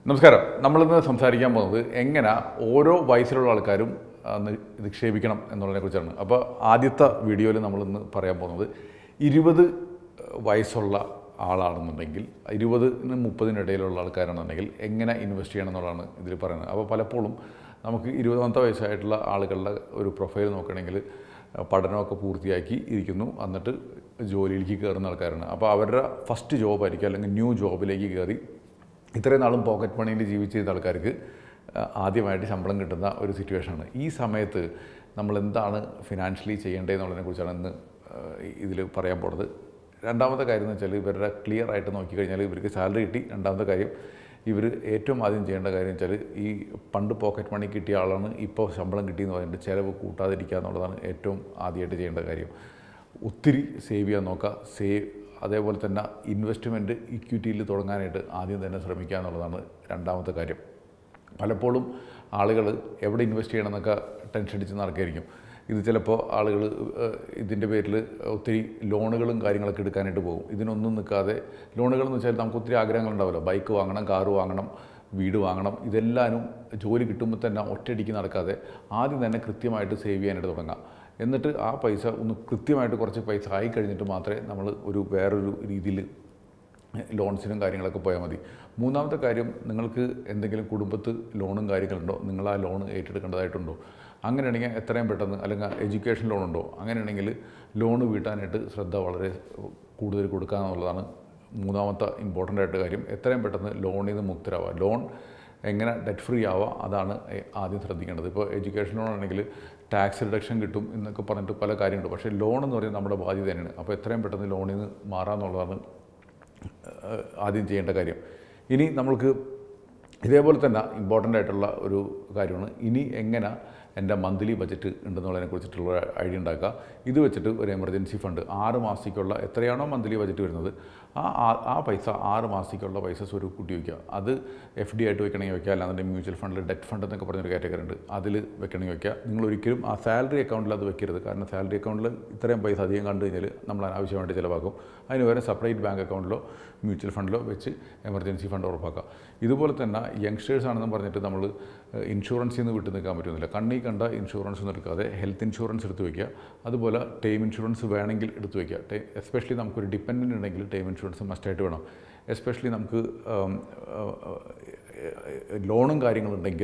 നമസ്കാരം നമ്മളിന്ന് സംസാരിക്കാൻ പോകുന്നത് എങ്ങനെ ഓരോ വയസ്സിലുള്ള ആൾക്കാരും ആ, നി- നിക്ഷേപിക്കണം എന്നുള്ളതിനെ കുറിച്ചാണ് അപ്പോൾ ആദ്യത്തെ വീഡിയോയിൽ നമ്മളിന്ന് പറയാൻ പോകുന്നത് ഇരുപത് വയസ്സുള്ള ആളാണെന്നുണ്ടെങ്കിൽ ഇരുപതിനും മുപ്പതിനിടയിലുള്ള ആൾക്കാരാണെന്നുണ്ടെങ്കിൽ എങ്ങനെ ഇൻവെസ്റ്റ് ചെയ്യണം എന്നുള്ളതാണ് ഇതിൽ പറയുന്നത് അപ്പോൾ പലപ്പോഴും നമുക്ക് ഇരുപതാമത്തെ വയസ്സായിട്ടുള്ള ആളുകളുടെ ഒരു പ്രൊഫൈൽ നോക്കുകയാണെങ്കിൽ ആ, പഠനമൊക്കെ പൂർത്തിയാക്കി ഇരിക്കുന്നു എന്നിട്ട് ജോലിയിലേക്ക് കയറുന്ന ആൾക്കാരാണ് അപ്പോൾ അവരുടെ ഫസ്റ്റ് ജോബായിരിക്കും അല്ലെങ്കിൽ ന്യൂ ജോബിലേക്ക് കയറി ഇത്രയും നാളും പോക്കറ്റ് മണിയിൽ ജീവിച്ചിരുന്ന ആൾക്കാർക്ക് ആ, ആദ്യമായിട്ട് ശമ്പളം കിട്ടുന്ന ഒരു സിറ്റുവേഷനാണ് ഈ സമയത്ത് നമ്മൾ എന്താണ് ഫിനാൻഷ്യലി ചെയ്യേണ്ടതെന്നുള്ളതിനെ കുറിച്ചാണ് ഇന്ന് ഇതിൽ പറയാൻ പോണത് രണ്ടാമത്തെ കാര്യം എന്ന് വെച്ചാൽ ഇവരുടെ ക്ലിയർ ആയിട്ട് നോക്കിക്കഴിഞ്ഞാൽ ഇവർക്ക് സാലറി കിട്ടി രണ്ടാമത്തെ കാര്യം ഇവർ ഏറ്റവും ആദ്യം ചെയ്യേണ്ട കാര്യം വെച്ചാൽ ഈ പണ്ട് പോക്കറ്റ് മണി കിട്ടിയ ആളാണ് ഇപ്പോൾ ശമ്പളം കിട്ടിയെന്ന് പറഞ്ഞിട്ട് ചിലവ് കൂട്ടാതിരിക്കുക എന്നുള്ളതാണ് ഏറ്റവും ആദ്യമായിട്ട് ചെയ്യേണ്ട കാര്യം ഒത്തിരി സേവ് ചെയ്യാൻ നോക്കുക സേവ് അതേപോലെ തന്നെ ഇൻവെസ്റ്റ്മെൻറ്റ് ഇക്വിറ്റിയിൽ തുടങ്ങാനായിട്ട് ആദ്യം തന്നെ ശ്രമിക്കുക എന്നുള്ളതാണ് രണ്ടാമത്തെ കാര്യം പലപ്പോഴും ആളുകൾ എവിടെ ഇൻവെസ്റ്റ് ചെയ്യണം എന്നൊക്കെ ടെൻഷൻ അടിച്ച് നടക്കായിരിക്കും ഇത് ചിലപ്പോൾ ആളുകൾ ഇതിൻ്റെ പേരിൽ ഒത്തിരി ലോണുകളും കാര്യങ്ങളൊക്കെ എടുക്കാനായിട്ട് പോകും ഇതിനൊന്നും നിൽക്കാതെ ലോണുകൾ എന്ന് വെച്ചാൽ നമുക്ക് ഒത്തിരി ആഗ്രഹങ്ങളുണ്ടാവുമല്ലോ ബൈക്ക് വാങ്ങണം കാറ് വാങ്ങണം വീട് വാങ്ങണം ഇതെല്ലാനും ജോലി കിട്ടുമ്പോൾ തന്നെ ഒറ്റയടിക്ക് നടക്കാതെ ആദ്യം തന്നെ കൃത്യമായിട്ട് സേവ് ചെയ്യാനായിട്ട് തുടങ്ങാം എന്നിട്ട് ആ പൈസ ഒന്ന് കൃത്യമായിട്ട് കുറച്ച് പൈസ ആയി കഴിഞ്ഞിട്ട് മാത്രമേ നമ്മൾ ഒരു വേറൊരു രീതിയിൽ ലോൺസിനും കാര്യങ്ങളൊക്കെ പോയാൽ മതി മൂന്നാമത്തെ കാര്യം നിങ്ങൾക്ക് എന്തെങ്കിലും കുടുംബത്ത് ലോണും കാര്യങ്ങളുണ്ടോ നിങ്ങൾ ആ ലോൺ ഏറ്റെടുക്കേണ്ടതായിട്ടുണ്ടോ അങ്ങനെയാണെങ്കിൽ എത്രയും പെട്ടെന്ന് അല്ലെങ്കിൽ എഡ്യൂക്കേഷൻ ലോൺ ഉണ്ടോ അങ്ങനെയാണെങ്കിൽ ലോൺ വീട്ടാനായിട്ട് ശ്രദ്ധ വളരെ കൂടുതൽ കൊടുക്കുക എന്നുള്ളതാണ് മൂന്നാമത്തെ ഇമ്പോർട്ടൻ്റ് ആയിട്ട് കാര്യം എത്രയും പെട്ടെന്ന് ലോണിൽ നിന്ന് മുക്തരാവുക ലോൺ എങ്ങനെ ഡെറ്റ് ഫ്രീ ആവുക അതാണ് എ- ആദ്യം ശ്രദ്ധിക്കേണ്ടത് ഇപ്പോൾ എഡ്യൂക്കേഷൻ ലോൺ ആണെങ്കിൽ ടാക്സ് റിഡക്ഷൻ കിട്ടും എന്നൊക്കെ പറഞ്ഞിട്ട് പല കാര്യമുണ്ട് പക്ഷേ ലോൺ എന്ന് പറയുന്നത് നമ്മുടെ ബാധ്യത തന്നെയാണ് അപ്പോൾ എത്രയും പെട്ടെന്ന് ലോണിൽ നിന്ന് മാറാമെന്നുള്ളതാണ് ഏഹ് ആദ്യം ചെയ്യേണ്ട കാര്യം ഇനി നമ്മൾക്ക് ഇതേപോലെ തന്നെ ഇമ്പോർട്ടൻ്റ് ആയിട്ടുള്ള ഒരു കാര്യമാണ് ഇനി എങ്ങനെ എൻ്റെ മന്ത്ലി ബജറ്റ് ഉണ്ടെന്നുള്ളതിനെ കുറിച്ചിട്ടുള്ള ഐഡിയ ഉണ്ടാക്കുക ഇത് വെച്ചിട്ട് ഒരു എമർജൻസി ഫണ്ട് ആറ് മാസത്തേക്കുള്ള എത്രയാണോ മന്ത്ലി ബജറ്റ് വരുന്നത് ആ ആ- ആ പൈസ ആറ് മാസത്തേക്കുള്ള പൈസ സ്വരൂപ് കൂട്ടി വയ്ക്കുക അത് എഫ് ഡി ആയിട്ട് വെക്കണമെങ്കിൽ വയ്ക്കുക അല്ലാന്നുണ്ടെങ്കിൽ മ്യൂച്വൽ ഫണ്ടിൽ ഡെറ്റ് ഫണ്ട് എന്നൊക്കെ പറഞ്ഞൊരു കാറ്റഗറി ഉണ്ട് അതിൽ വെക്കണമെങ്കിൽ വയ്ക്കുക നിങ്ങൾ ഒരിക്കലും ആ സാലറി അക്കൗണ്ടിൽ അത് വെക്കരുത് കാരണം സാലറി അക്കൗണ്ടിൽ ഇത്രയും പൈസ അധികം കണ്ടു കഴിഞ്ഞാൽ നമ്മൾ അനാവശ്യമായിട്ട് ചിലവാക്കും അതിന് വരെ സെപ്പറേറ്റ് ബാങ്ക് അക്കൗണ്ടിലോ മ്യൂച്വൽ ഫണ്ടിലോ വെച്ച് എമർജൻസി ഫണ്ട് ഉറപ്പാക്കുക ഇതുപോലെ തന്നെ യങ്സ്റ്റേഴ്സ് ആണെന്ന് പറഞ്ഞിട്ട് നമ്മൾ ഇൻഷുറൻസിൽ നിന്ന് വിട്ടു നിൽക്കാൻ പറ്റുന്നില്ല കണ്ണി കണ്ട ഇൻഷുറൻസ് ഒന്നും എടുക്കാതെ ഹെൽത്ത് ഇൻഷുറൻസ് എടുത്ത് വയ്ക്കുക അതുപോലെ ടൈം ഇൻഷുറൻസ് വേണമെങ്കിൽ എടുത്ത് വയ്ക്കുക ടൈം എസ്പെഷ്യലി നമുക്കൊരു ഡിപ്പെൻഡൻ്റ് ഉണ്ടെങ്കിൽ ടൈം ഇൻഷുറൻസ് മസ്റ്റായിട്ട് വേണം എസ്പെഷ്യലി നമുക്ക് ഉം, ലോണും കാര്യങ്ങളുണ്ടെങ്കിൽ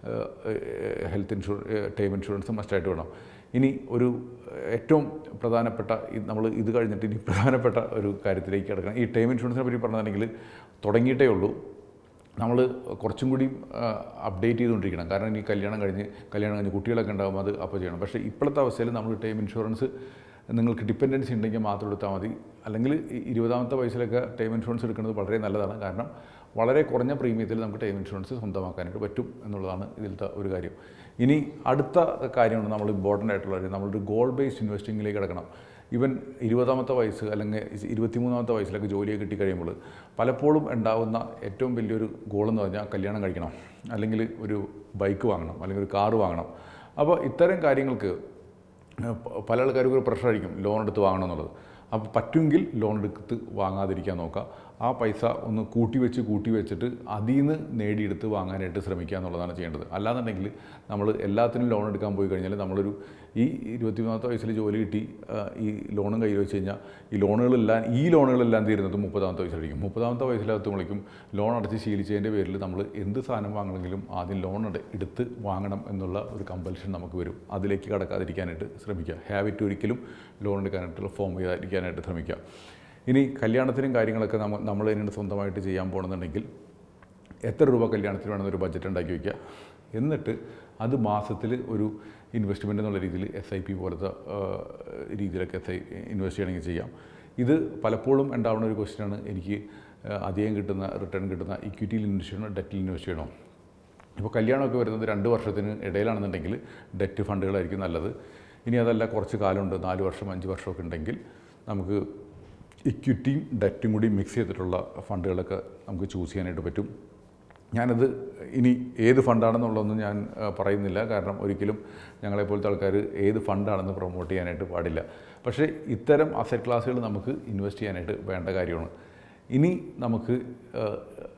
ഹെൽത്ത് ഇൻഷുർ ടൈം ഇൻഷുറൻസ് മസ്റ്റായിട്ട് വേണം ഇനി ഒരു ഏറ്റവും പ്രധാനപ്പെട്ട നമ്മൾ ഇത് കഴിഞ്ഞിട്ട് ഇനി പ്രധാനപ്പെട്ട ഒരു കാര്യത്തിലേക്ക് കിടക്കണം ഈ ടൈം ഇൻഷുറൻസിനെ പറ്റി പറഞ്ഞിട്ടുണ്ടെങ്കിൽ തുടങ്ങിയിട്ടേ ഉള്ളൂ നമ്മൾ കുറച്ചും കൂടി അപ്ഡേറ്റ് ചെയ്തുകൊണ്ടിരിക്കണം കാരണം ഇനി കല്യാണം കഴിഞ്ഞ് കല്യാണം കഴിഞ്ഞ് കുട്ടികളൊക്കെ ഉണ്ടാകുമ്പോൾ അത് അപ്പോൾ ചെയ്യണം പക്ഷേ ഇപ്പോഴത്തെ അവസ്ഥയിൽ നമ്മൾ ടൈം ഇൻഷുറൻസ് നിങ്ങൾക്ക് ഡിപ്പെൻഡൻസി ഉണ്ടെങ്കിൽ മാത്രം എടുത്താൽ മതി അല്ലെങ്കിൽ ഈ ഇരുപതാമത്തെ വയസ്സിലൊക്കെ ടൈം ഇൻഷുറൻസ് എടുക്കുന്നത് വളരെ നല്ലതാണ് കാരണം വളരെ കുറഞ്ഞ പ്രീമിയത്തിൽ നമുക്ക് ടൈം ഇൻഷുറൻസ് സ്വന്തമാക്കാനായിട്ട് പറ്റും എന്നുള്ളതാണ് ഇതിലത്തെ ഒരു കാര്യം ഇനി അടുത്ത കാര്യമാണ് നമ്മൾ ഇമ്പോർട്ടൻ്റ് ആയിട്ടുള്ള കാര്യം നമ്മളൊരു ഗോൾ ബേസ്ഡ് ഇൻവെസ്റ്റിങ്ങിലേക്ക് കിടക്കണം ഇവൻ ഇരുപതാമത്തെ വയസ്സ് അല്ലെങ്കിൽ ഇരുപത്തിമൂന്നാമത്തെ വയസ്സിലൊക്കെ ജോലിയൊക്കെ കിട്ടിക്കഴിയുമ്പോൾ പലപ്പോഴും ഉണ്ടാകുന്ന ഏറ്റവും വലിയൊരു ഗോൾ എന്ന് പറഞ്ഞാൽ കല്യാണം കഴിക്കണം അല്ലെങ്കിൽ ഒരു ബൈക്ക് വാങ്ങണം അല്ലെങ്കിൽ ഒരു കാറ് വാങ്ങണം അപ്പോൾ ഇത്തരം കാര്യങ്ങൾക്ക് ഏഹ് പ- പല ആൾക്കാർക്കും ഒരു പ്രഷറായിരിക്കും ലോൺ എടുത്ത് വാങ്ങണം എന്നുള്ളത് അപ്പോൾ പറ്റുമെങ്കിൽ ലോൺ എടുത്ത് വാങ്ങാതിരിക്കാൻ നോക്കുക ആ പൈസ ഒന്ന് കൂട്ടി വെച്ച് കൂട്ടി വെച്ചിട്ട് അതിൽ നിന്ന് നേടിയെടുത്ത് വാങ്ങാനായിട്ട് ശ്രമിക്കുക എന്നുള്ളതാണ് ചെയ്യേണ്ടത് അല്ലാന്നുണ്ടെങ്കിൽ നമ്മൾ എല്ലാത്തിനും ലോൺ എടുക്കാൻ പോയി കഴിഞ്ഞാൽ നമ്മളൊരു ഈ ഇരുപത്തിമൂന്നാമത്തെ വയസ്സിൽ ജോലി കിട്ടി ആ, ഈ ലോണും കയ്യിൽ വെച്ച് കഴിഞ്ഞാൽ ഈ ലോണുകളെല്ലാം ഈ ലോണുകളെല്ലാം തീരുന്നത് മുപ്പതാമത്തെ വയസ്സിലായിരിക്കും മുപ്പതാമത്തെ വയസ്സിലെത്തുമ്പോഴേക്കും ലോൺ അടച്ച് ശീലിച്ചതിൻ്റെ പേരിൽ നമ്മൾ എന്ത് സാധനം വാങ്ങണമെങ്കിലും ആദ്യം ലോൺ എടു- എടുത്ത് വാങ്ങണം എന്നുള്ള ഒരു കമ്പൽഷൻ നമുക്ക് വരും അതിലേക്ക് കടക്കാതിരിക്കാനായിട്ട് ശ്രമിക്കുക ഹാബിറ്റ് ഒരിക്കലും ലോൺ എടുക്കാനായിട്ടുള്ള ഫോം ചെയ്യാതിരിക്കാനായിട്ട് ശ്രമിക്കുക ഇനി കല്യാണത്തിനും കാര്യങ്ങളൊക്കെ നമ്മൾ നമ്മൾ തന്നെയാണ് സ്വന്തമായിട്ട് ചെയ്യാൻ പോകണമെന്നുണ്ടെങ്കിൽ എത്ര രൂപ കല്യാണത്തിന് വേണമെന്നൊരു ബഡ്ജറ്റ് ഉണ്ടാക്കി വയ്ക്കുക എന്നിട്ട് അത് മാസത്തിൽ ഒരു ഇൻവെസ്റ്റ്മെൻ്റ് എന്നുള്ള രീതിയിൽ എസ് ഐ പി പോലത്തെ ആ, രീതിയിലൊക്കെ എസ് ഐ ഇൻവെസ്റ്റ് ചെയ്യണമെങ്കിൽ ചെയ്യാം ഇത് പലപ്പോഴും ഉണ്ടാവുന്ന ഒരു ക്വസ്റ്റ്യനാണ് എനിക്ക് ആ, അധികം കിട്ടുന്ന റിട്ടേൺ കിട്ടുന്ന ഇക്വിറ്റിയിൽ ഇൻവെസ്റ്റ് ചെയ്യണോ ഡെറ്റിൽ ഇൻവെസ്റ്റ് ചെയ്യണോ ഇപ്പോൾ കല്യാണമൊക്കെ വരുന്നത് രണ്ട് വർഷത്തിന് ഇടയിലാണെന്നുണ്ടെങ്കിൽ ഡെറ്റ് ഫണ്ടുകളായിരിക്കും നല്ലത് ഇനി അതല്ല കുറച്ച് കാലമുണ്ട് നാല് വർഷം അഞ്ച് വർഷമൊക്കെ ഉണ്ടെങ്കിൽ നമുക്ക് ഇക്വിറ്റിയും ഡെറ്റും കൂടി മിക്സ് ചെയ്തിട്ടുള്ള ഫണ്ടുകളൊക്കെ നമുക്ക് ചൂസ് ചെയ്യാനായിട്ട് പറ്റും ഞാനത് ഇനി ഏത് ഫണ്ടാണെന്നുള്ളതൊന്നും ഞാൻ ആ, പറയുന്നില്ല കാരണം ഒരിക്കലും ഞങ്ങളെപ്പോലത്തെ ആൾക്കാർ ഏത് ഫണ്ടാണെന്ന് പ്രൊമോട്ട് ചെയ്യാനായിട്ട് പാടില്ല പക്ഷേ ഇത്തരം അസറ്റ് ക്ലാസ്സുകൾ നമുക്ക് ഇൻവെസ്റ്റ് ചെയ്യാനായിട്ട് വേണ്ട കാര്യമാണ് ഇനി നമുക്ക് ആ,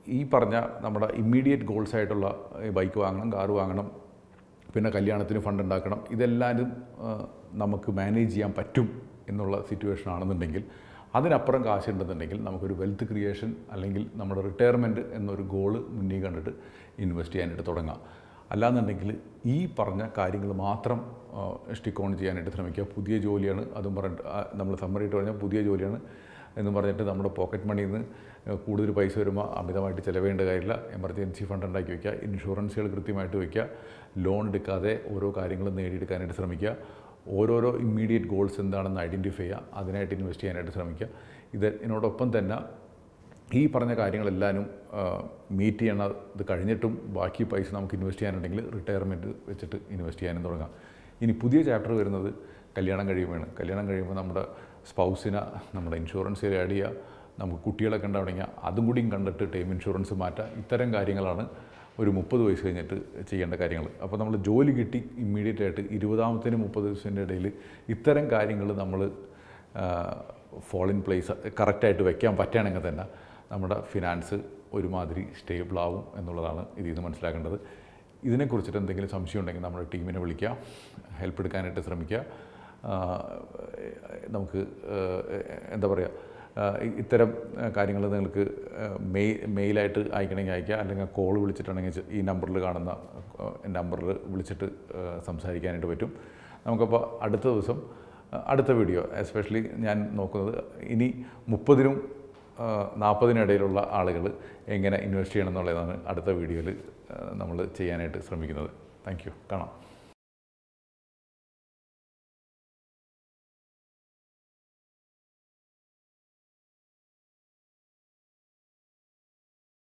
ഈ പറഞ്ഞ നമ്മുടെ ഇമ്മീഡിയറ്റ് ഗോൾസ് ആയിട്ടുള്ള ബൈക്ക് വാങ്ങണം കാർ വാങ്ങണം പിന്നെ കല്യാണത്തിന് ഫണ്ട് ഉണ്ടാക്കണം ഇതെല്ലാവരും ആ, നമുക്ക് മാനേജ് ചെയ്യാൻ പറ്റും എന്നുള്ള സിറ്റുവേഷൻ ആണെന്നുണ്ടെങ്കിൽ അതിനപ്പുറം കാശുണ്ടെന്നുണ്ടെങ്കിൽ നമുക്കൊരു വെൽത്ത് ക്രിയേഷൻ അല്ലെങ്കിൽ നമ്മുടെ റിട്ടയർമെൻറ്റ് എന്നൊരു ഗോള് മുന്നിൽ കണ്ടിട്ട് ഇൻവെസ്റ്റ് ചെയ്യാനായിട്ട് തുടങ്ങാം അല്ലാന്നുണ്ടെങ്കിൽ ഈ പറഞ്ഞ കാര്യങ്ങൾ മാത്രം സ്റ്റിക്ക് ഓൺ ചെയ്യാനായിട്ട് ശ്രമിക്കുക പുതിയ ജോലിയാണ് അതും പറഞ്ഞിട്ട് ആ, നമ്മൾ സമ്മറിയിട്ട് പറഞ്ഞാൽ പുതിയ ജോലിയാണ് എന്ന് പറഞ്ഞിട്ട് നമ്മുടെ പോക്കറ്റ് മണിയിൽ നിന്ന് കൂടുതൽ പൈസ വരുമ്പോൾ അമിതമായിട്ട് ചിലവേണ്ട കാര്യമില്ല എമർജൻസി ഫണ്ട് ഉണ്ടാക്കി വയ്ക്കുക ഇൻഷുറൻസുകൾ കൃത്യമായിട്ട് വയ്ക്കുക ലോൺ എടുക്കാതെ ഓരോ കാര്യങ്ങളും നേടിയെടുക്കാനായിട്ട് ശ്രമിക്കുക ഓരോരോ ഇമ്മീഡിയറ്റ് ഗോൾസ് എന്താണെന്ന് ഐഡൻറ്റിഫൈ ചെയ്യുക അതിനായിട്ട് ഇൻവെസ്റ്റ് ചെയ്യാനായിട്ട് ശ്രമിക്കുക ഇത് ഇതിനോടൊപ്പം തന്നെ ഈ പറഞ്ഞ കാര്യങ്ങളെല്ലാവരും മീറ്റ് ചെയ്യണ ഇത് കഴിഞ്ഞിട്ടും ബാക്കി പൈസ നമുക്ക് ഇൻവെസ്റ്റ് ചെയ്യാനുണ്ടെങ്കിൽ റിട്ടയർമെൻറ്റ് വെച്ചിട്ട് ഇൻവെസ്റ്റ് ചെയ്യാനും തുടങ്ങാം ഇനി പുതിയ ചാപ്റ്റർ വരുന്നത് കല്യാണം കഴിയുമ്പോഴാണ് കല്യാണം കഴിയുമ്പോൾ നമ്മുടെ സ്പൗസിനെ നമ്മുടെ ഇൻഷുറൻസിൽ ആഡ് ചെയ്യുക നമുക്ക് കുട്ടികളൊക്കെ ഉണ്ടാവണമെങ്കിൽ അതും കൂടിയും കണ്ടിട്ട് ടൈം ഇൻഷുറൻസ് മാറ്റുക ഇത്തരം കാര്യങ്ങളാണ് ഒരു മുപ്പത് വയസ്സ് കഴിഞ്ഞിട്ട് ചെയ്യേണ്ട കാര്യങ്ങൾ അപ്പോൾ നമ്മൾ ജോലി കിട്ടി ഇമ്മീഡിയറ്റ് ആയിട്ട് ഇരുപതാമത്തേനും മുപ്പത് ദിവസത്തിൻ്റെ ഇടയിൽ ഇത്തരം കാര്യങ്ങൾ നമ്മൾ ഫോൾ ഇൻ പ്ലേസ് കറക്റ്റായിട്ട് വെക്കാൻ പറ്റുകയാണെങ്കിൽ തന്നെ നമ്മുടെ ഫിനാൻസ് ഒരുമാതിരി സ്റ്റേബിൾ ആവും എന്നുള്ളതാണ് ഇതിൽ നിന്ന് മനസ്സിലാക്കേണ്ടത് ഇതിനെക്കുറിച്ചിട്ട് എന്തെങ്കിലും സംശയം ഉണ്ടെങ്കിൽ നമ്മുടെ ടീമിനെ വിളിക്കുക ഹെൽപ്പ് എടുക്കാനായിട്ട് ശ്രമിക്കുക ആ, നമുക്ക് ആ, എന്താ പറയുക ആ, ഇ- ഇത്തരം കാര്യങ്ങൾ നിങ്ങൾക്ക് മെയിൽ മെയിലായിട്ട് അയക്കണമെങ്കിൽ അയക്കുക അല്ലെങ്കിൽ കോൾ വിളിച്ചിട്ടുണ്ടെങ്കിൽ ചെ- ഈ നമ്പറിൽ കാണുന്ന നമ്പറിൽ വിളിച്ചിട്ട് ആ, സംസാരിക്കാനായിട്ട് പറ്റും നമുക്കപ്പോൾ അടുത്ത ദിവസം ആ, അടുത്ത വീഡിയോ എസ്പെഷ്യലി ഞാൻ നോക്കുന്നത് ഇനി മുപ്പതിനും നാൽപ്പതിനിടയിലുള്ള ആളുകൾ എങ്ങനെ ഇൻവെസ്റ്റ് ചെയ്യണം എന്നുള്ളതാണ് അടുത്ത വീഡിയോയിൽ നമ്മൾ ചെയ്യാനായിട്ട് ശ്രമിക്കുന്നത് താങ്ക് യു കാണാം